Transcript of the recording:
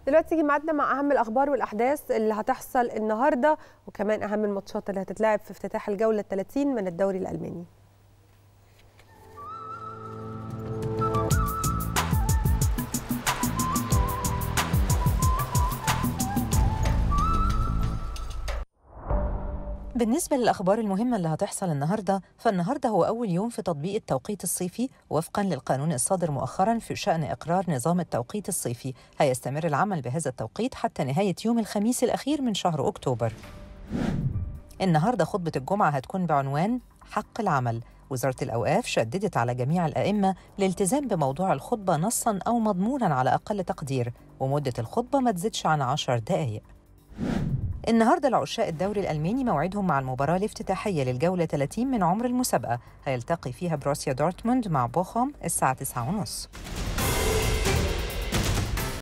دلوقتي يجي ميعادنا مع اهم الاخبار والاحداث اللي هتحصل النهارده وكمان اهم الماتشات اللي هتتلعب في افتتاح الجوله 30 من الدوري الالماني بالنسبة للأخبار المهمة اللي هتحصل النهاردة فالنهاردة هو أول يوم في تطبيق التوقيت الصيفي وفقا للقانون الصادر مؤخرا في شأن إقرار نظام التوقيت الصيفي هيستمر العمل بهذا التوقيت حتى نهاية يوم الخميس الأخير من شهر أكتوبر النهاردة خطبة الجمعة هتكون بعنوان حق العمل وزارة الأوقاف شددت على جميع الأئمة الالتزام بموضوع الخطبة نصا أو مضمونا على أقل تقدير ومدة الخطبة ما تزيدش عن عشر دقائق النهارده العشاء الدوري الألماني موعدهم مع المباراة الافتتاحية للجولة 30 من عمر المسابقة هيلتقي فيها بروسيا دورتموند مع بوخم الساعة 9:30